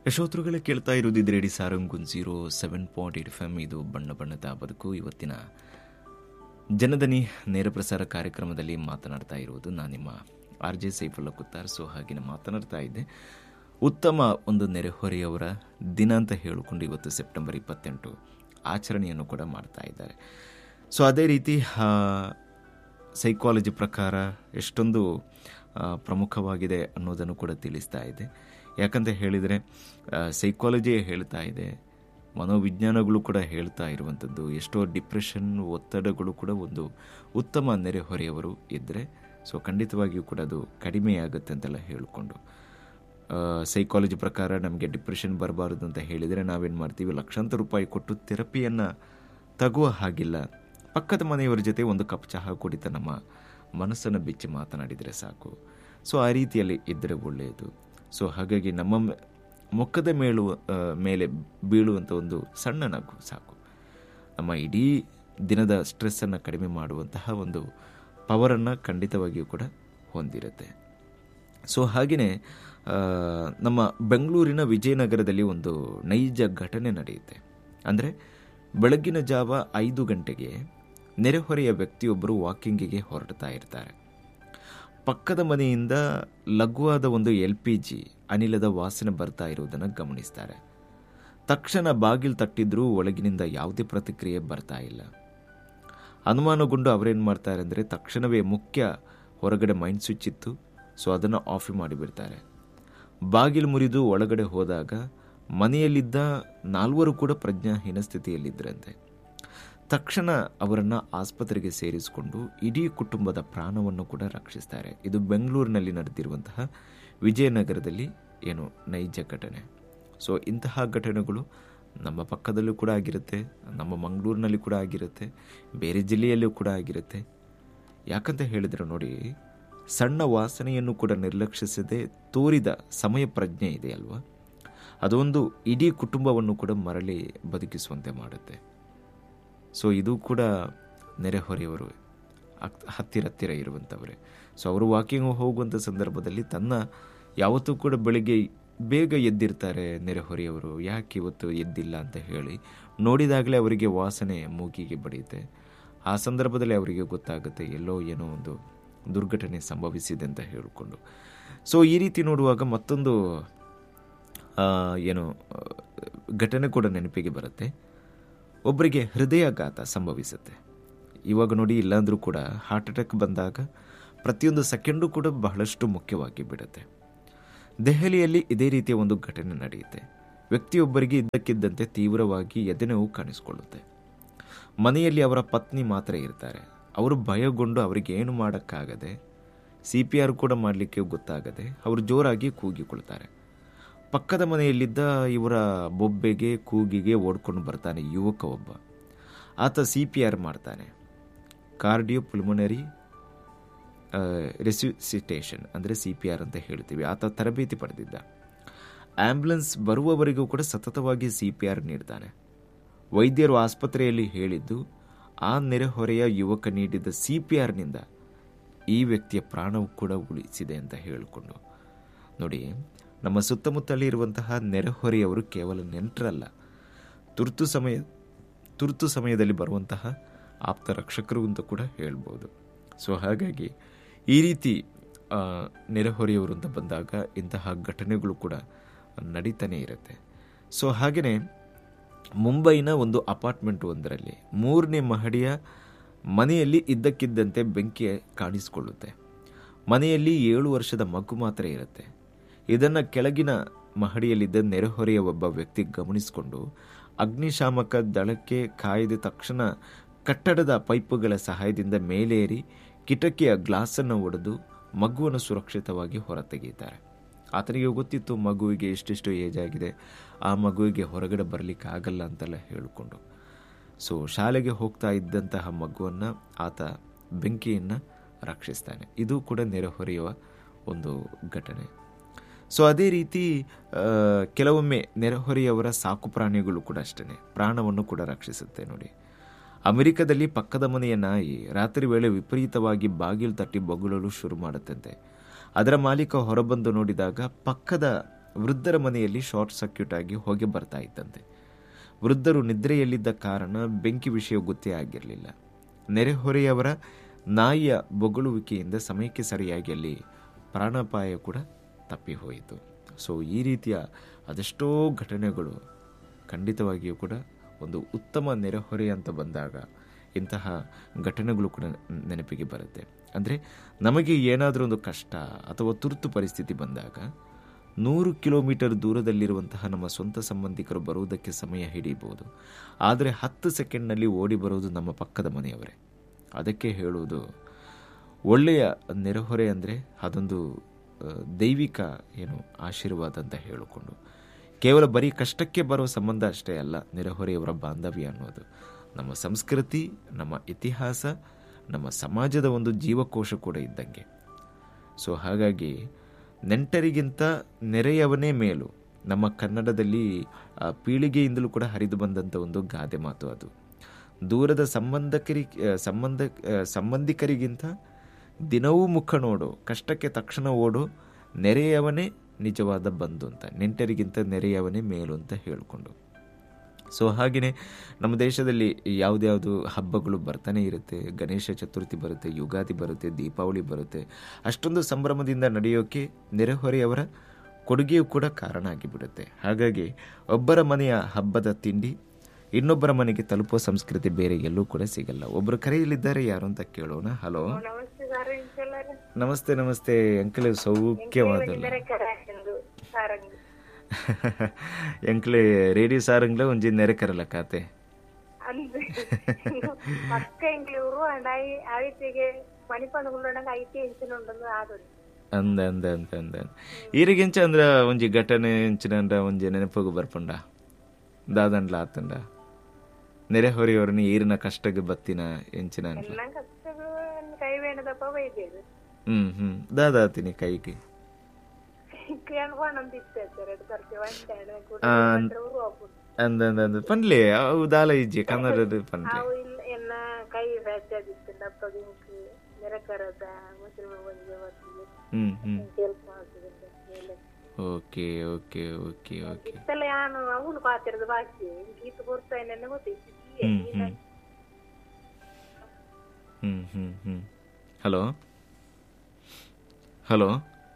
ಯಶೋತ್ರುಗಳೇ ಕೇಳ್ತಾ ಇರೋದು ಇದು ರೇಡಿ ಸಾರಂಗುನ್ zero seven point eight F M ಇದು ಬಣ್ಣ ಬಣ್ಣದ ಬದುಕು ಇವತ್ತಿನ ಜನದನಿ ನೇರ ಪ್ರಸಾರ ಕಾರ್ಯಕ್ರಮದಲ್ಲಿ ಮಾತನಾಡ್ತಾ ಇರುವುದು ನಾನು ನಿಮ್ಮ R J Saifulla Kuttar so ಹಾಗೆ ಮಾತನಾಡ್ತಾ ಇದ್ದೆ ಉತ್ತಮ ಒಂದು ನೆರೆಹೊರೆಯವರ ದಿನ ಅಂತ ಹೇಳಿಕೊಂಡು ಇವತ್ತು ಸೆಪ್ಟೆಂಬರ್ ಇಪ್ಪತ್ತೆಂಟು ಆಚರಣೆಯನ್ನು ಕೂಡ ಮಾಡ್ತಾ ಇದ್ದಾರೆ ಸೊ ಅದೇ ರೀತಿ ಆ, ಸೈಕಾಲಜಿ ಪ್ರಕಾರ ಎಷ್ಟೊಂದು ಆ, ಪ್ರಮುಖವಾಗಿದೆ ಅನ್ನೋದನ್ನು ಕೂಡ ತಿಳಿಸ್ತಾ ಇದೆ ಯಾಕಂತ ಹೇಳಿದರೆ ಸೈಕಾಲಜಿಯೇ ಹೇಳ್ತಾ ಇದೆ ಮನೋವಿಜ್ಞಾನಗಳು ಕೂಡ ಹೇಳ್ತಾ ಇರುವಂಥದ್ದು ಎಷ್ಟೋ ಡಿಪ್ರೆಷನ್ ಒತ್ತಡಗಳು ಕೂಡ ಒಂದು ಉತ್ತಮ ನೆರೆಹೊರೆಯವರು ಇದ್ದರೆ ಸೊ ಖಂಡಿತವಾಗಿಯೂ ಕೂಡ ಅದು ಕಡಿಮೆಯಾಗುತ್ತೆ ಅಂತೆಲ್ಲ ಹೇಳಿಕೊಂಡು ಸೈಕಾಲಜಿ ಪ್ರಕಾರ ನಮಗೆ ಡಿಪ್ರೆಷನ್ ಬರಬಾರದು ಅಂತ ಹೇಳಿದರೆ ನಾವೇನು ಮಾಡ್ತೀವಿ ಲಕ್ಷಾಂತರ ರೂಪಾಯಿ ಕೊಟ್ಟು ಥೆರಪಿಯನ್ನು ತಗುವ ಹಾಗಿಲ್ಲ ಪಕ್ಕದ ಮನೆಯವರ ಜೊತೆ ಒಂದು ಕಪ್ ಚಹಾ ಕುಡಿತ ನಮ್ಮ ಮನಸ್ಸನ್ನು ಬಿಚ್ಚಿ ಮಾತನಾಡಿದರೆ ಸಾಕು ಸೊ ಆ ರೀತಿಯಲ್ಲಿ ಇದ್ದರೆ ಒಳ್ಳೆಯದು ಸೊ ಹಾಗಾಗಿ ನಮ್ಮ ಮ- ಮುಖದ ಮೇಲು ಆ, ಮೇಲೆ ಬೀಳುವಂಥ ಒಂದು ಸಣ್ಣ ನಗು ಸಾಕು ನಮ್ಮ ಇಡೀ ದಿನದ ಸ್ಟ್ರೆಸ್ಸನ್ನು ಕಡಿಮೆ ಮಾಡುವಂತಹ ಒಂದು ಪವರನ್ನು ಖಂಡಿತವಾಗಿಯೂ ಕೂಡ ಹೊಂದಿರುತ್ತೆ ಸೊ ಹಾಗೆಯೇ ಆ, ನಮ್ಮ ಬೆಂಗಳೂರಿನ ವಿಜಯನಗರದಲ್ಲಿ ಒಂದು ನೈಜ ಘಟನೆ ನಡೆಯುತ್ತೆ ಅಂದರೆ ಬೆಳಗ್ಗಿನ ಜಾವ ಐದು ಗಂಟೆಗೆ ನೆರೆಹೊರೆಯ ವ್ಯಕ್ತಿಯೊಬ್ಬರು ವಾಕಿಂಗಿಗೆ ಹೊರಡ್ತಾ ಇರ್ತಾರೆ ಪಕ್ಕದ ಮನೆಯಿಂದ ಲಘುವಾದ ಒಂದು ಎಲ್ ಪಿ ಜಿ ಅನಿಲದ ವಾಸನೆ ಬರ್ತಾ ಇರುವುದನ್ನು ಗಮನಿಸ್ತಾರೆ ತಕ್ಷಣ ಬಾಗಿಲು ತಟ್ಟಿದ್ರೂ ಒಳಗಿನಿಂದ ಯಾವುದೇ ಪ್ರತಿಕ್ರಿಯೆ ಬರ್ತಾ ಇಲ್ಲ ಅನುಮಾನಗೊಂಡು ಅವರೇನು ಮಾಡ್ತಾರೆ ಅಂದರೆ ತಕ್ಷಣವೇ ಮುಖ್ಯ ಹೊರಗಡೆ ಮೈಂಡ್ ಸ್ವಿಚ್ ಇತ್ತು ಸೊ ಅದನ್ನು ಆಫ್ ಮಾಡಿಬಿಡ್ತಾರೆ ಬಾಗಿಲು ಮುರಿದು ಒಳಗಡೆ ಹೋದಾಗ ಮನೆಯಲ್ಲಿದ್ದ ನಾಲ್ವರು ಕೂಡ ಪ್ರಜ್ಞಾಹೀನ ಸ್ಥಿತಿಯಲ್ಲಿದ್ದರಂತೆ ತಕ್ಷಣ ಅವರನ್ನು ಆಸ್ಪತ್ರೆಗೆ ಸೇರಿಸಿಕೊಂಡು ಇಡೀ ಕುಟುಂಬದ ಪ್ರಾಣವನ್ನು ಕೂಡ ರಕ್ಷಿಸ್ತಾರೆ ಇದು ಬೆಂಗಳೂರಿನಲ್ಲಿ ನಡೆದಿರುವಂತಹ ವಿಜಯನಗರದಲ್ಲಿ ಏನು ನೈಜ ಘಟನೆ ಸೊ ಇಂತಹ ಘಟನೆಗಳು ನಮ್ಮ ಪಕ್ಕದಲ್ಲೂ ಕೂಡ ಆಗಿರುತ್ತೆ ನಮ್ಮ ಮಂಗಳೂರಿನಲ್ಲಿ ಕೂಡ ಆಗಿರುತ್ತೆ ಬೇರೆ ಜಿಲ್ಲೆಯಲ್ಲೂ ಕೂಡ ಆಗಿರುತ್ತೆ ಯಾಕಂತ ಹೇಳಿದ್ರೆ ನೋಡಿ ಸಣ್ಣ ವಾಸನೆಯನ್ನು ಕೂಡ ನಿರ್ಲಕ್ಷಿಸದೆ ತೋರಿದ ಸಮಯ ಪ್ರಜ್ಞೆ ಇದೆ ಅಲ್ವಾ ಅದೊಂದು ಇಡೀ ಕುಟುಂಬವನ್ನು ಕೂಡ ಮರಳಿ ಬದುಕಿಸುವಂತೆ ಮಾಡುತ್ತೆ ಸೊ ಇದು ಕೂಡ ನೆರೆಹೊರೆಯವರು ಅಕ್- ಹತ್ತಿರ ಹತ್ತಿರ ಇರುವಂಥವರೇ ಸೊ ಅವರು ವಾಕಿಂಗ್ ಹೋಗುವಂಥ ಸಂದರ್ಭದಲ್ಲಿ ತನ್ನ ಯಾವತ್ತೂ ಕೂಡ ಬೆಳಿಗ್ಗೆ ಬೇಗ ಎದ್ದಿರ್ತಾರೆ ನೆರೆಹೊರೆಯವರು ಯಾಕೆ ಇವತ್ತು ಎದ್ದಿಲ್ಲ ಅಂತ ಹೇಳಿ ನೋಡಿದಾಗಲೇ ಅವರಿಗೆ ವಾಸನೆ ಮೂಗಿಗೆ ಬಡಿಯುತ್ತೆ ಆ ಸಂದರ್ಭದಲ್ಲಿ ಅವರಿಗೆ ಗೊತ್ತಾಗುತ್ತೆ ಎಲ್ಲೋ ಏನೋ ಒಂದು ದುರ್ಘಟನೆ ಸಂಭವಿಸಿದೆ ಅಂತ ಹೇಳಿಕೊಂಡು ಸೊ ಈ ರೀತಿ ನೋಡುವಾಗ ಮತ್ತೊಂದು ಆ, ಏನು ಆ, ಘಟನೆ ಕೂಡ ನೆನಪಿಗೆ ಬರುತ್ತೆ ಒಬ್ಬರಿಗೆ ಹೃದಯಾಘಾತ ಸಂಭವಿಸುತ್ತೆ ಇವಾಗ ನೋಡಿ ಇಲ್ಲಾಂದ್ರೂ ಕೂಡ ಹಾರ್ಟ್ ಅಟ್ಯಾಕ್ ಬಂದಾಗ ಪ್ರತಿಯೊಂದು ಸೆಕೆಂಡು ಕೂಡ ಬಹಳಷ್ಟು ಮುಖ್ಯವಾಗಿ ಬಿಡುತ್ತೆ ದೆಹಲಿಯಲ್ಲಿ ಇದೇ ರೀತಿಯ ಒಂದು ಘಟನೆ ನಡೆಯುತ್ತೆ ವ್ಯಕ್ತಿಯೊಬ್ಬರಿಗೆ ಇದ್ದಕ್ಕಿದ್ದಂತೆ ತೀವ್ರವಾಗಿ ಎದೆನೋವು ಕಾಣಿಸಿಕೊಳ್ಳುತ್ತೆ ಮನೆಯಲ್ಲಿ ಅವರ ಪತ್ನಿ ಮಾತ್ರ ಇರ್ತಾರೆ ಅವರು ಭಯಗೊಂಡು ಅವರಿಗೆ ಏನು ಮಾಡೋಕ್ಕಾಗದೆ ಸಿ ಪಿ ಆರ್ ಕೂಡ ಮಾಡಲಿಕ್ಕೆ ಗೊತ್ತಾಗದೆ ಅವರು ಜೋರಾಗಿ ಕೂಗಿಕೊಳ್ತಾರೆ ಪಕ್ಕದ ಮನೆಯಲ್ಲಿದ್ದ ಇವರ ಬೊಬ್ಬೆಗೆ ಕೂಗಿಗೆ ಓಡ್ಕೊಂಡು ಬರ್ತಾನೆ ಯುವಕ ಒಬ್ಬ ಆತ ಸಿ ಪಿ ಆರ್ ಮಾಡ್ತಾನೆ ಕಾರ್ಡಿಯೋ ಪುಲ್ಮೊನರಿ ರೆಸಿಟೇಷನ್ ಅಂದರೆ ಸಿ ಪಿ ಆರ್ ಅಂತ ಹೇಳ್ತೀವಿ ಆತ ತರಬೇತಿ ಪಡೆದಿದ್ದ ಆಂಬ್ಯುಲೆನ್ಸ್ ಬರುವವರೆಗೂ ಕೂಡ ಸತತವಾಗಿ ಸಿ ಪಿ ಆರ್ ನೀಡ್ತಾನೆ ವೈದ್ಯರು ಆಸ್ಪತ್ರೆಯಲ್ಲಿ ಹೇಳಿದ್ದು ಆ ನೆರೆಹೊರೆಯ ಯುವಕ ನೀಡಿದ ಸಿ ಪಿ ಆರ್ನಿಂದ ಈ ವ್ಯಕ್ತಿಯ ಪ್ರಾಣವು ಕೂಡ ಉಳಿಸಿದೆ ಅಂತ ಹೇಳಿಕೊಂಡು ನೋಡಿ ನಮ್ಮ ಸುತ್ತಮುತ್ತಲೇ ಇರುವಂತಹ ನೆರೆಹೊರೆಯವರು ಕೇವಲ ನೆಂಟರಲ್ಲ ತುರ್ತು ಸಮಯ ತುರ್ತು ಸಮಯದಲ್ಲಿ ಬರುವಂತಹ ಆಪ್ತ ರಕ್ಷಕರು ಅಂತ ಕೂಡ ಹೇಳ್ಬೋದು ಸೊ ಹಾಗಾಗಿ ಈ ರೀತಿ ಆ, ನೆರೆಹೊರೆಯವರು ಅಂತ ಬಂದಾಗ ಇಂತಹ ಘಟನೆಗಳು ಕೂಡ ನಡೀತಾನೆ ಇರುತ್ತೆ ಸೊ ಹಾಗೆಯೇ ಮುಂಬೈನ ಒಂದು ಅಪಾರ್ಟ್ಮೆಂಟ್ ಒಂದರಲ್ಲಿ ಮೂರನೇ ಮಹಡಿಯ ಮನೆಯಲ್ಲಿ ಇದ್ದಕ್ಕಿದ್ದಂತೆ ಬೆಂಕಿ ಕಾಣಿಸಿಕೊಳ್ಳುತ್ತೆ ಮನೆಯಲ್ಲಿ ಏಳು ವರ್ಷದ ಮಗು ಮಾತ್ರ ಇರುತ್ತೆ ಇದನ್ನು ಕೆಳಗಿನ ಮಹಡಿಯಲ್ಲಿದ್ದ ನೆರೆಹೊರೆಯ ಒಬ್ಬ ವ್ಯಕ್ತಿ ಗಮನಿಸಿಕೊಂಡು ಅಗ್ನಿಶಾಮಕ ದಳಕ್ಕೆ ಕಾಯ್ದ ತಕ್ಷಣ ಕಟ್ಟಡದ ಪೈಪುಗಳ ಸಹಾಯದಿಂದ ಮೇಲೇರಿ ಕಿಟಕಿಯ ಗ್ಲಾಸನ್ನು ಒಡೆದು ಮಗುವನ್ನು ಸುರಕ್ಷಿತವಾಗಿ ಹೊರತೆಗೆಯುತ್ತಾರೆ ಆತನಿಗೆ ಗೊತ್ತಿತ್ತು ಮಗುವಿಗೆ ಎಷ್ಟೆಷ್ಟು ಏಜ್ ಆಗಿದೆ ಆ ಮಗುವಿಗೆ ಹೊರಗಡೆ ಬರಲಿಕ್ಕೆ ಆಗಲ್ಲ ಅಂತೆಲ್ಲ ಹೇಳಿಕೊಂಡು ಸೊ ಶಾಲೆಗೆ ಹೋಗ್ತಾ ಇದ್ದಂತಹ ಮಗುವನ್ನು ಆತ ಬೆಂಕಿಯನ್ನು ರಕ್ಷಿಸ್ತಾನೆ ಇದು ಕೂಡ ನೆರೆಹೊರೆಯುವ ಒಂದು ಘಟನೆ ಸೊ ಅದೇ ರೀತಿ ಆ, ಕೆಲವೊಮ್ಮೆ ನೆರೆಹೊರೆಯವರ ಸಾಕು ಪ್ರಾಣಿಗಳು ಕೂಡ ಅಷ್ಟೇ ಪ್ರಾಣವನ್ನು ಕೂಡ ರಕ್ಷಿಸುತ್ತೆ ನೋಡಿ ಅಮೆರಿಕದಲ್ಲಿ ಪಕ್ಕದ ಮನೆಯ ನಾಯಿ ರಾತ್ರಿ ವೇಳೆ ವಿಪರೀತವಾಗಿ ಬಾಗಿಲು ತಟ್ಟಿ ಬೊಗಳಲು ಶುರು ಮಾಡುತ್ತಂತೆ ಅದರ ಮಾಲೀಕ ಹೊರಬಂದು ನೋಡಿದಾಗ ಪಕ್ಕದ ವೃದ್ಧರ ಮನೆಯಲ್ಲಿ ಶಾರ್ಟ್ ಸರ್ಕ್ಯೂಟ್ ಆಗಿ ಹೊಗೆ ಬರ್ತಾ ಇತ್ತಂತೆ ವೃದ್ಧರು ನಿದ್ರೆಯಲ್ಲಿದ್ದ ಕಾರಣ ಬೆಂಕಿ ವಿಷಯ ಗೊತ್ತೇ ಆಗಿರಲಿಲ್ಲ ನೆರೆಹೊರೆಯವರ ನಾಯಿಯ ಬೊಗಳುವಿಕೆಯಿಂದ ಸಮಯಕ್ಕೆ ಸರಿಯಾಗಿ ಅಲ್ಲಿ ಪ್ರಾಣಾಪಾಯ ಕೂಡ ತಪ್ಪಿ ಹೋಯಿತು ಸೊ ಈ ರೀತಿಯ ಅದೆಷ್ಟೋ ಘಟನೆಗಳು ಖಂಡಿತವಾಗಿಯೂ ಕೂಡ ಒಂದು ಉತ್ತಮ ನೆರೆಹೊರೆ ಅಂತ ಬಂದಾಗ ಇಂತಹ ಘಟನೆಗಳು ಕೂಡ ನೆನಪಿಗೆ ಬರುತ್ತೆ ಅಂದರೆ ನಮಗೆ ಏನಾದರೂ ಒಂದು ಕಷ್ಟ ಅಥವಾ ತುರ್ತು ಪರಿಸ್ಥಿತಿ ಬಂದಾಗ ನೂರು ಕಿಲೋಮೀಟರ್ ದೂರದಲ್ಲಿರುವಂತಹ ನಮ್ಮ ಸ್ವಂತ ಸಂಬಂಧಿಕರು ಬರುವುದಕ್ಕೆ ಸಮಯ ಹಿಡಿಯಬಹುದು ಆದರೆ ಹತ್ತು ಸೆಕೆಂಡ್ನಲ್ಲಿ ಓಡಿ ಬರುವುದು ನಮ್ಮ ಪಕ್ಕದ ಮನೆಯವರೇ ಅದಕ್ಕೆ ಹೇಳುವುದು ಒಳ್ಳೆಯ ನೆರೆಹೊರೆ ಅಂದರೆ ಅದೊಂದು ಆ, ದೈವಿಕ ಏನು ಆಶೀರ್ವಾದ ಅಂತ ಹೇಳಿಕೊಂಡು ಕೇವಲ ಬರೀ ಕಷ್ಟಕ್ಕೆ ಬರೋ ಸಂಬಂಧ ಅಷ್ಟೇ ಅಲ್ಲ ನೆರೆಹೊರೆಯವರ ಬಾಂಧವ್ಯ ಅನ್ನೋದು ನಮ್ಮ ಸಂಸ್ಕೃತಿ ನಮ್ಮ ಇತಿಹಾಸ ನಮ್ಮ ಸಮಾಜದ ಒಂದು ಜೀವಕೋಶ ಕೂಡ ಇದ್ದಂಗೆ ಸೊ ಹಾಗಾಗಿ ನೆಂಟರಿಗಿಂತ ನೆರೆಯವನೇ ಮೇಲು ನಮ್ಮ ಕನ್ನಡದಲ್ಲಿ ಆ, ಪೀಳಿಗೆಯಿಂದಲೂ ಕೂಡ ಹರಿದು ಬಂದಂಥ ಒಂದು ಗಾದೆ ಮಾತು ಅದು ದೂರದ ಸಂಬಂಧಕರಿ ಆ, ಸಂಬಂಧ ಆ, ಸಂಬಂಧಿಕರಿಗಿಂತ ದಿನವೂ ಮುಖ ನೋಡು ಕಷ್ಟಕ್ಕೆ ತಕ್ಷಣ ಓಡು ನೆರೆಯವನೇ ನಿಜವಾದ ಬಂಧು ಅಂತ ನೆಂಟರಿಗಿಂತ ನೆರೆಯವನೇ ಮೇಲು ಅಂತ ಹೇಳಿಕೊಂಡು ಸೊ ಹಾಗೆಯೇ ನಮ್ಮ ದೇಶದಲ್ಲಿ ಯಾವುದ್ಯಾವುದು ಹಬ್ಬಗಳು ಬರ್ತಾನೆ ಇರುತ್ತೆ ಗಣೇಶ ಚತುರ್ಥಿ ಬರುತ್ತೆ ಯುಗಾದಿ ಬರುತ್ತೆ ದೀಪಾವಳಿ ಬರುತ್ತೆ ಅಷ್ಟೊಂದು ಸಂಭ್ರಮದಿಂದ ನಡೆಯೋಕೆ ನೆರೆಹೊರೆಯವರ ಕೊಡುಗೆಯೂ ಕೂಡ ಕಾರಣ ಆಗಿಬಿಡುತ್ತೆ ಹಾಗಾಗಿ ಒಬ್ಬರ ಮನೆಯ ಹಬ್ಬದ ತಿಂಡಿ ಇನ್ನೊಬ್ಬರ ಮನೆಗೆ ತಲುಪುವ ಸಂಸ್ಕೃತಿ ಬೇರೆ ಎಲ್ಲೂ ಕೂಡ ಸಿಗಲ್ಲ ಒಬ್ಬರು ಕರೆಯಲಿದ್ದಾರೆ ಯಾರು ಅಂತ ಕೇಳೋಣ ಹಲೋ ನಮಸ್ತೆ ಸರ್ ಇಂಚಲ್ಲರ ನಮಸ್ತೆ ನಮಸ್ತೆ ಅಂಕಲ್ ಸೌಖ್ಯವಾದಲ್ಲ ಇಂದರೆ ಕರಾಯಂದು ಸಾರಂಗಿ ಎಂಕ್ಲೆ ರೇಡಿಯೋ ಸಾರಂಗ್ಲ ಒಂಜಿ ನೆರೆಕರಲ್ಲ ಕಾತೆ ಅಂದು ಪಕ್ಕ ಎಂಗ್ಳೂರು ಅಂಡಾಯಿ ಆಯ್ತಿಗೆ ಮಣಿಪಂಡುಗಳೊಡಂಗ ಐತಿ ಇಂಚಿನುಂಡು ಆದು ಅಂದ ಅಂದ ಅಂತ ಅಂದ ಈರಿಗೆಂಚ ಅಂದ್ರ ಒಂಜಿ ಘಟನೆ ಎಂಚಿನಂಡ ಒಂಜಿ ನೆನಪಗು ಬರ್ಪುಂಡ ದಾದಂಡ್ಲ ಆತಂಡ ನೆರೆಹೊರೆಯವರನ್ನ ಈರಿನ ಕಷ್ಟಗೆ ಬತ್ತಿನ ಎಂಚಿನ ಅಂಡ್ಲ ಎಲ್ಲ ಕಷ್ಟಗಳು ಕೈ ಬೇಣದಪ್ಪ ಬೈದೇದು ಹ್ಮ್ ಹ್ಮ್ ದಾದಾತಿನಿ ಕೈಗೆ ಕೇಳ್ಕೊಂಡಂತಿತ್ತೆ ಎರಡು ತರ್ತಿ ಒಂಟೆ ಕೂಡ ಆ, ಊರು ಹೋಗ್ಬಿಟ್ಟು ಅಂದ ಅಂದ ಅಂದ ಪನ್ಲೆ ಅವು ದಾಲ ಇಜ್ಜಿ ಕನ್ನಡದ ಪನ್ಲೆ ಅವು ಇಲ್ಲ ಎನ್ನ ಕೈ ಫ್ಯಾಕ್ಚರ್ ಇತ್ತು ದಪ್ಪ ದಿಂಕ್ ನೆರಕರದ ಮುಸ್ಲಿಂ ಬಂದಿಗೆ ಬರ್ತಿದೆ ಹ್ಮ್ ಹ್ಮ್ ಹೆಲ್ಪ್ ಮಾಡ್ತಿದ್ದೆ ಮೇಲೆ ಓಕೆ ಓಕೆ ಓಕೆ ಓಕೆ ಇತ್ತಲ್ಲ ಯಾನು ಅವನು ಪಾತಿರೋದು ಬಾಕಿ ಗೀತು ಬರ್ತಾ ನೆನ್ನೆ ಗೊತ್ತಿತ್ತು hmm hmm hmm hmm hmm hello hello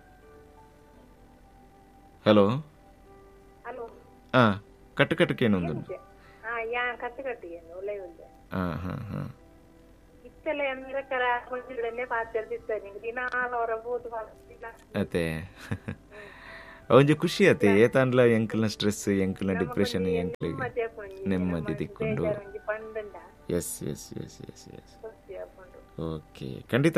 hello hello ಆ ಕಟ್ಟು ಕಟ್ಟಕೇನೊಂದು ಹಾ ಯಾ ಕಟ್ಟು ಕಟ್ಟಿಯನ್ನು ಒಳ್ಳೆ ಉಂಟೆ ಹಾ ಹಾ ಹಾ ಇತ್ತಲ್ಲ ನೆರಕರ ಮಂಜುಳನ್ನೇ ಪಾತಿರ್ದಿತ್ತ ನಿಂಗೆ ದಿನಾಲು ಅವರ ಬೋದು ಮಾಡ್ತಿಲ್ಲ ಅತೆ ಒಂಜಿ ಖುಷಿ ಆತೆ ಏತಾಂಡ್ಲ ಎಂಕಲ್ನ ಸ್ಟ್ರೆಸ್ ಎಂಕಲ್ನ ಡಿಪ್ರೆಷನ್ ಎಂಕ್ಲಿಗೆ ನೆಮ್ಮದಿ ಹಾಕೊಂಡು ನೆಮ್ಮದಿ ದಿಕ್ಕೊಂಡು ಒಂಜಿ ಪಂಡಂಡ yes yes yes yes yes ಖುಷಿ ಹಾಕೊಂಡು ಓಕೆ ಖಂಡಿತ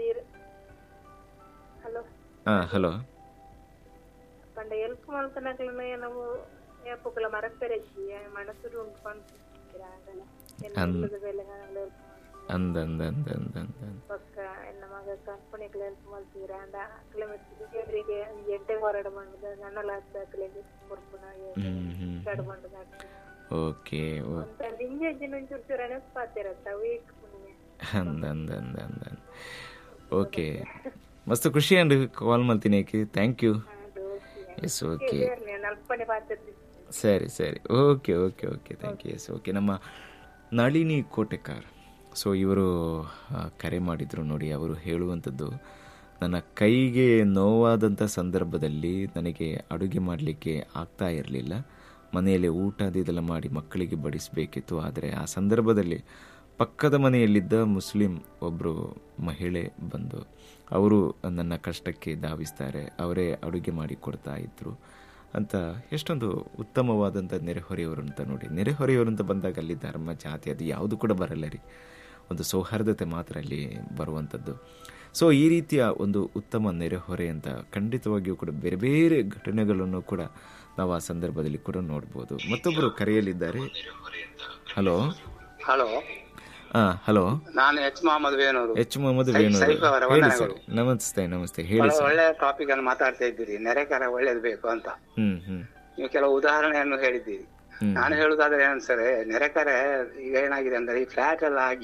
ಹಲೋ ಹಾ ಹಲೋ ಪಂಡ ಎಲ್ಪ್ ಮಾಡ್ತಾನಕ್ಲನ ನಾವು ಏಪುಕಲ ಮರಪೆರಚಿ ಮನಸ್ಸು ಉಂಟು ಪಂಪಿರಾಗಲ್ಲ ಎಲ್ಲ ಬೆಲೆ ಹೆಲ್ಪ್ ಅಂದ ಅಂದ ಅಂದ ಅಂದ ಅಂದ ಅಂದ. ಪಕ್ಕ ಎನ್ನ ಮಗ ಕಂಪನಿಗೆ ಹೆಲ್ಪ್ ಮಾಡ್ತೀರ ಅಂಡ ಕಿಲೋಮೀಟರ್ ದೇವರಿಗೆ ಎಂಟೆ ಹೊರಡ ಬಂಡದ ನನ್ನಲ ಹತ್ತಕ್ಲಿಗೆ ಕೊರ್ಪುನ ಹ್ಮ್ ಹ್ಮ್ ಕಡ್ ಬಂಡದ ಓಕೆ ಓ ಅಂತ ಲಿಂಜಜ್ಜಿ ಒಂಚೂರು ಚೂರು ನೆನಪಾತಿರತ್ತ ವೀಕ್ ಪುಣ್ಯ ಅಂದ ಅಂದ ಅಂದ ಅಂದ ಅಂದ. ಓಕೆ ಮಸ್ತ್ ಖುಷಿ ಅಂಡ್ ಕಾಲ್ ಮಾಡ್ತೀನಿ ಥ್ಯಾಂಕ್ ಯು ಅದು ಎಸ್ ಓಕೆ ನಲ್ಪನೆ ಪಾತಿರ್ತಿ ಸರಿ ಸರಿ okay okay okay thank you yes okay ನಮ್ಮ ನಳಿನಿ ಕೋಟೆಕಾರ್ ಸೊ ಇವರು ಆ, ಕರೆ ಮಾಡಿದರು ನೋಡಿ ಅವರು ಹೇಳುವಂಥದ್ದು ನನ್ನ ಕೈಗೆ ನೋವಾದಂಥ ಸಂದರ್ಭದಲ್ಲಿ ನನಗೆ ಅಡುಗೆ ಮಾಡಲಿಕ್ಕೆ ಆಗ್ತಾ ಇರಲಿಲ್ಲ ಮನೆಯಲ್ಲಿ ಊಟ ಅದು ಇದೆಲ್ಲ ಮಾಡಿ ಮಕ್ಕಳಿಗೆ ಬಡಿಸಬೇಕಿತ್ತು ಆದರೆ ಆ ಸಂದರ್ಭದಲ್ಲಿ ಪಕ್ಕದ ಮನೆಯಲ್ಲಿದ್ದ ಮುಸ್ಲಿಂ ಒಬ್ಬರು ಮಹಿಳೆ ಬಂದು ಅವರು ನನ್ನ ಕಷ್ಟಕ್ಕೆ ಧಾವಿಸ್ತಾರೆ ಅವರೇ ಅಡುಗೆ ಮಾಡಿ ಕೊಡ್ತಾ ಇದ್ರು ಅಂತ ಎಷ್ಟೊಂದು ಉತ್ತಮವಾದಂಥ ನೆರೆಹೊರೆಯವರು ಅಂತ ನೋಡಿ ನೆರೆಹೊರೆಯವರು ಅಂತ ಬಂದಾಗ ಅಲ್ಲಿ ಧರ್ಮ ಜಾತಿ ಅದು ಯಾವುದು ಕೂಡ ಬರಲ್ಲ ರೀ ಒಂದು ಸೌಹಾರ್ದತೆ ಮಾತ್ರ ಅಲ್ಲಿ ಬರುವಂಥದ್ದು ಸೊ ಈ ರೀತಿಯ ಒಂದು ಉತ್ತಮ ನೆರೆಹೊರೆ ಅಂತ ಖಂಡಿತವಾಗಿಯೂ ಕೂಡ ಬೇರೆ ಬೇರೆ ಘಟನೆಗಳನ್ನು ಕೂಡ ನಾವು ಆ ಸಂದರ್ಭದಲ್ಲಿ ಕೂಡ ನೋಡ್ಬೋದು ಮತ್ತೊಬ್ಬರು ಕರೆಯಲಿದ್ದಾರೆ ಹಲೋ ಹಲೋ ಹಾ ಹಲೋ ನಾನು ಎಚ್ ಮೊಹಮ್ಮದ್ ವೇಣೂರು ಎಚ್ ಮೊಹಮ್ಮದ್ ಸೈ- ವೇಣೂರು ಸೈಫ್ ಅವರ ಹೇಳಿ ಸರ್ ವಂದನೆಗಳು. ನಮಸ್ತೆ ನಮಸ್ತೆ ಹೇಳಿ ಬಹಳ ಸರ್ ಒಳ್ಳೆ ಟಾಪಿಕ್ ಅನ್ನು ಮಾತಾಡ್ತಾ ಇದ್ದೀರಿ ನೆರೆಕರ ಒಳ್ಳೇದು ಬೇಕು ಅಂತ ಹ್ಮ್ ಹ್ಮ್ ನೀವು ಕೆಲವು ಉದಾಹರಣೆಯನ್ನು ಹೇಳಿದ್ದೀರಿ ಹ್ಮ್. ನಾನು ಹೇಳುದಾದ್ರೆ ಏನ್ಸರೆ ನೆರೆಕರೆ ಈಗ ಏನಾಗಿದೆ ಅಂದ್ರೆ ಈ ಫ್ಲಾಟ್ ಎಲ್ಲ ಆಗಿ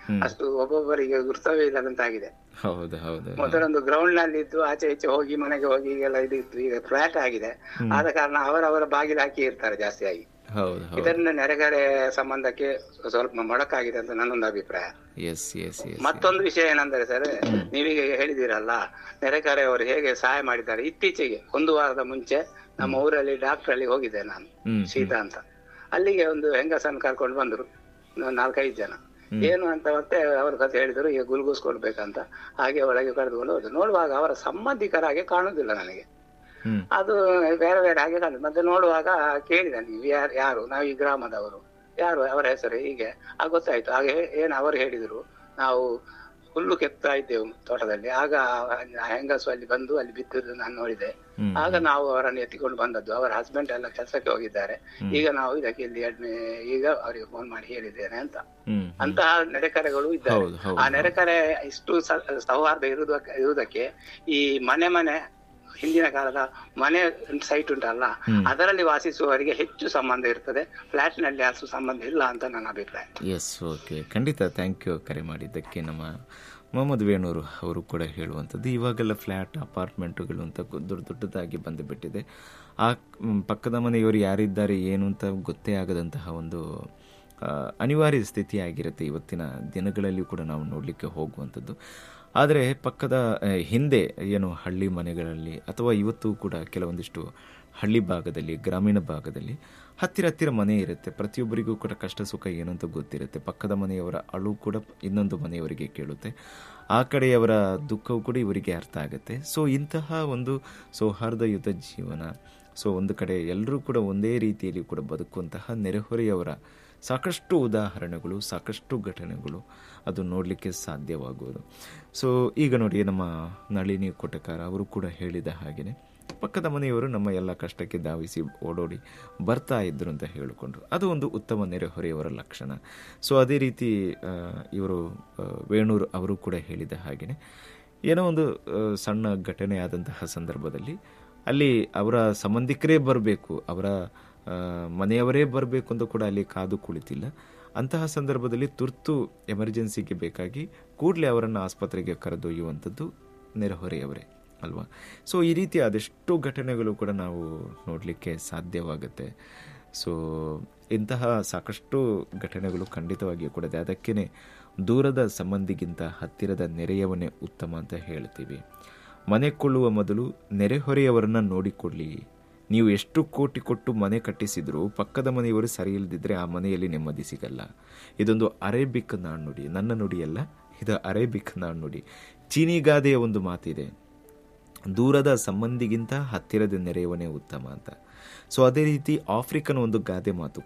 ಅಷ್ಟು ಒಬ್ಬೊಬ್ಬರಿಗೆ ಗುರ್ತವೇ ಇಲ್ಲದಂತಾಗಿದೆ ಹೌದು ಹೌದು ಮೊದಲೊಂದು ಗ್ರೌಂಡ್ ನಲ್ಲಿ ಇದ್ದು ಆಚೆ ಈಚೆ ಹೋಗಿ ಮನೆಗೆ ಹೋಗಿ ಎಲ್ಲ ಇದು ಇತ್ತು ಈಗ ಫ್ಲಾಟ್ ಆಗಿದೆ ಆದ ಕಾರಣ ಅವರವರ ಬಾಗಿಲು ಹಾಕಿ ಇರ್ತಾರೆ ಜಾಸ್ತಿಯಾಗಿ ಹೌದು ಹೌದು ಇದರಿಂದ ನೆರೆಕರೆ ಸಂಬಂಧಕ್ಕೆ ಸ್ವಲ್ಪ ಮೊಡಕಾಗಿದೆ ಅಂತ ನನ್ನೊಂದು ಅಭಿಪ್ರಾಯ ಎಸ್ ಎಸ್ ಎಸ್ ಮತ್ತೊಂದು ವಿಷಯ ಏನಂದ್ರೆ ಸರ್ ನೀವೀಗ ಹೇಳಿದಿರಲ್ಲ ನೆರೆಕರೆ ಅವರು ಹೇಗೆ ಸಹಾಯ ಮಾಡಿದ್ದಾರೆ ಇತ್ತೀಚೆಗೆ ಒಂದು ವಾರದ ಮುಂಚೆ ನಮ್ಮ ಊರಲ್ಲಿ ಡಾಕ್ಟರ್ ಅಲ್ಲಿ ಹೋಗಿದ್ದೆ ನಾನು ಹ್ಮ್ ಶೀತ ಅಂತ ಅಲ್ಲಿಗೆ ಒಂದು ಹೆಂಗಸನ್ನು ಕರ್ಕೊಂಡು ಬಂದ್ರು ಒಂದು ನಾಲ್ಕೈದು ಜನ ಏನು ಅಂತ ಮತ್ತೆ ಅವ್ರ ಕಥೆ ಹೇಳಿದ್ರು ಈಗ ಗುಲ್ಗೂಸ್ ಕೊಡ್ಬೇಕಂತ ಹಾಗೆ ಒಳಗೆ ಕರೆದುಕೊಂಡು ಹೋದ್ರು ನೋಡುವಾಗ ಅವರ ಸಂಬಂಧಿಕರಾಗೆ ಕಾಣುದಿಲ್ಲ ನನಗೆ ಹ್ಮ್ ಅದು ಬೇರೆ ಬೇರೆ ಹಾಗೆ ಕಾಣುದು ಮತ್ತೆ ನೋಡುವಾಗ ಕೇಳಿದೆ ನೀವು ಯಾರು ಯಾರು ನಾವು ಈ ಗ್ರಾಮದವರು ಯಾರು ಅವರ ಹೆಸರು ಹೀಗೆ ಆಗ ಗೊತ್ತಾಯ್ತು ಹಾಗೆ ಏನು ಅವರು ಹೇಳಿದ್ರು ನಾವು ಹುಲ್ಲು ಕೆತ್ತಾ ಇದ್ದೆವು ತೋಟದಲ್ಲಿ ಆಗ ಆ ಹೆಂಗಸು ಅಲ್ಲಿ ಬಂದು ಅಲ್ಲಿ ಬಿದ್ದಿದ್ದು ನಾನು ನೋಡಿದೆ ಹ್ಮ್ ಆಗ ನಾವು ಅವರನ್ನು ಎತ್ತಿಕೊಂಡು ಬಂದದ್ದು ಅವರ ಹಸ್ಬೆಂಡ್ ಎಲ್ಲ ಕೆಲಸಕ್ಕೆ ಹೋಗಿದ್ದಾರೆ ಈಗ ನಾವು ಇದಕ್ಕೆ ಇಲ್ಲಿ ಅಡ್ಮಿ ಈಗ ಅವರಿಗೆ ಫೋನ್ ಮಾಡಿ ಹೇಳಿದ್ದೇನೆ ಅಂತ ಹ್ಮ್ ಅಂತಹ ನೆರೆಕರೆಗಳು ಇದ್ದಾರೆ ಹೌದು ಹೌದು ಆ ನೆರೆಕರೆ ಇಷ್ಟು ಸ- ಸೌಹಾರ್ದ ಇರುವುದಕ್ಕೆ ಇರುವುದಕ್ಕೆ ಈ ಮನೆ ಮನೆ ಹಿಂದಿನ ಕಾಲದ ಮನೆ ಸೈಟ್ ಉಂಟಲ್ಲ ಹ್ಮ್. ಅದರಲ್ಲಿ ವಾಸಿಸುವವರಿಗೆ ಹೆಚ್ಚು ಸಂಬಂಧ ಇರ್ತದೆ ಫ್ಲಾಟ್ ನಲ್ಲಿ ಅಷ್ಟು ಸಂಬಂಧ ಇಲ್ಲ ಅಂತ ನನ್ನ ಅಭಿಪ್ರಾಯ ಎಸ್ ಓಕೆ ಖಂಡಿತ ಥ್ಯಾಂಕ್ ಯು ಕರೆ ಮಾಡಿದ್ದಕ್ಕೆ ನಮ್ಮ ಮೊಹಮ್ಮದ್ ವೇಣೂರು ಅವರು ಕೂಡ ಹೇಳುವಂಥದ್ದು ಇವಾಗೆಲ್ಲ ಫ್ಲ್ಯಾಟ್ ಅಪಾರ್ಟ್ಮೆಂಟುಗಳು ಅಂತ ಗೊ- ದೊಡ್ಡ ದೊಡ್ಡದಾಗಿ ಬಂದುಬಿಟ್ಟಿದೆ ಆ ಮ್, ಪಕ್ಕದ ಮನೆಯವರು ಯಾರಿದ್ದಾರೆ ಏನು ಅಂತ ಗೊತ್ತೇ ಆಗದಂತಹ ಒಂದು ಆ, ಅನಿವಾರ್ಯ ಸ್ಥಿತಿ ಆಗಿರುತ್ತೆ ಇವತ್ತಿನ ದಿನಗಳಲ್ಲಿ ಕೂಡ ನಾವು ನೋಡಲಿಕ್ಕೆ ಹೋಗುವಂಥದ್ದು ಆದರೆ ಪಕ್ಕದ ಆ, ಹಿಂದೆ ಏನು ಹಳ್ಳಿ ಮನೆಗಳಲ್ಲಿ ಅಥವಾ ಇವತ್ತು ಕೂಡ ಕೆಲವೊಂದಿಷ್ಟು ಹಳ್ಳಿ ಭಾಗದಲ್ಲಿ ಗ್ರಾಮೀಣ ಭಾಗದಲ್ಲಿ ಹತ್ತಿರ ಹತ್ತಿರ ಮನೆ ಇರುತ್ತೆ ಪ್ರತಿಯೊಬ್ಬರಿಗೂ ಕೂಡ ಕಷ್ಟ ಸುಖ ಏನು ಅಂತ ಗೊತ್ತಿರುತ್ತೆ ಪಕ್ಕದ ಮನೆಯವರ ಅಳು ಕೂಡ ಇನ್ನೊಂದು ಮನೆಯವರಿಗೆ ಕೇಳುತ್ತೆ ಆ ಕಡೆಯವರ ದುಃಖವು ಕೂಡ ಇವರಿಗೆ ಅರ್ಥ ಆಗುತ್ತೆ ಸೊ ಇಂತಹ ಒಂದು ಸೌಹಾರ್ದಯುತ ಜೀವನ ಸೊ ಒಂದು ಕಡೆ ಎಲ್ಲರೂ ಕೂಡ ಒಂದೇ ರೀತಿಯಲ್ಲಿ ಕೂಡ ಬದುಕುವಂತಹ ನೆರೆಹೊರೆಯವರ ಸಾಕಷ್ಟು ಉದಾಹರಣೆಗಳು ಸಾಕಷ್ಟು ಘಟನೆಗಳು ಅದು ನೋಡಲಿಕ್ಕೆ ಸಾಧ್ಯವಾಗುವುದು ಸೊ ಈಗ ನೋಡಿ ನಮ್ಮ ನಳಿನಿ ಕೊಟಕಾರ ಅವರು ಕೂಡ ಹೇಳಿದ ಹಾಗೆಯೇ ಪಕ್ಕದ ಮನೆಯವರು ನಮ್ಮ ಎಲ್ಲ ಕಷ್ಟಕ್ಕೆ ಧಾವಿಸಿ ಓಡೋಡಿ ಬರ್ತಾ ಇದ್ರು ಅಂತ ಹೇಳಿಕೊಂಡ್ರು ಅದು ಒಂದು ಉತ್ತಮ ನೆರೆಹೊರೆಯವರ ಲಕ್ಷಣ ಸೊ ಅದೇ ರೀತಿ ಆ, ಇವರು ಆ, ವೇಣೂರು ಅವರು ಕೂಡ ಹೇಳಿದ ಹಾಗೆಯೇ ಏನೋ ಒಂದು ಆ, ಸಣ್ಣ ಘಟನೆ ಆದಂತಹ ಸಂದರ್ಭದಲ್ಲಿ ಅಲ್ಲಿ ಅವರ ಸಂಬಂಧಿಕರೇ ಬರಬೇಕು ಅವರ ಆ, ಮನೆಯವರೇ ಬರಬೇಕು ಅಂತ ಕೂಡ ಅಲ್ಲಿ ಕಾದು ಕುಳಿತಿಲ್ಲ ಅಂತಹ ಸಂದರ್ಭದಲ್ಲಿ ತುರ್ತು ಎಮರ್ಜೆನ್ಸಿಗೆ ಬೇಕಾಗಿ ಕೂಡಲೇ ಅವರನ್ನು ಆಸ್ಪತ್ರೆಗೆ ಕರೆದೊಯ್ಯುವಂಥದ್ದು ನೆರೆಹೊರೆಯವರೇ ಅಲ್ವಾ ಸೊ ಈ ರೀತಿ ಅದೆಷ್ಟು ಘಟನೆಗಳು ಕೂಡ ನಾವು ನೋಡಲಿಕ್ಕೆ ಸಾಧ್ಯವಾಗುತ್ತೆ ಸೊ ಇಂತಹ ಸಾಕಷ್ಟು ಘಟನೆಗಳು ಖಂಡಿತವಾಗಿಯೂ ಕೂಡ ಇದೆ ಅದಕ್ಕೇ ದೂರದ ಸಂಬಂಧಿಗಿಂತ ಹತ್ತಿರದ ನೆರೆಯವನೇ ಉತ್ತಮ ಅಂತ ಹೇಳ್ತೀವಿ ಮನೆ ಕೊಳ್ಳುವ ಮೊದಲು ನೆರೆಹೊರೆಯವರನ್ನ ನೋಡಿಕೊಳ್ಳಿ ನೀವು ಎಷ್ಟು ಕೋಟಿ ಕೊಟ್ಟು ಮನೆ ಕಟ್ಟಿಸಿದ್ರು ಪಕ್ಕದ ಮನೆಯವರು ಸರಿ ಇಲ್ಲದಿದ್ರೆ ಆ ಮನೆಯಲ್ಲಿ ನೆಮ್ಮದಿ ಸಿಗಲ್ಲ ಇದೊಂದು ಅರೇಬಿಕ್ ನಾಣ್ಣುಡಿ ನನ್ನ ನುಡಿಯಲ್ಲ ಇದು ಅರೇಬಿಕ್ ನಾಣ್ಣುಡಿ ಚೀನಿಗಾದೆಯ ಒಂದು ಮಾತಿದೆ ದೂರದ ಸಂಬಂಧಿಗಿಂತ ಹತ್ತಿರದ ನೆರೆಯವನೇ ಉತ್ತಮ ಅಂತ ಸೊ ಅದೇ ರೀತಿ ಆಫ್ರಿಕನ್ ಒಂದು ಗಾದೆ ಮಾತು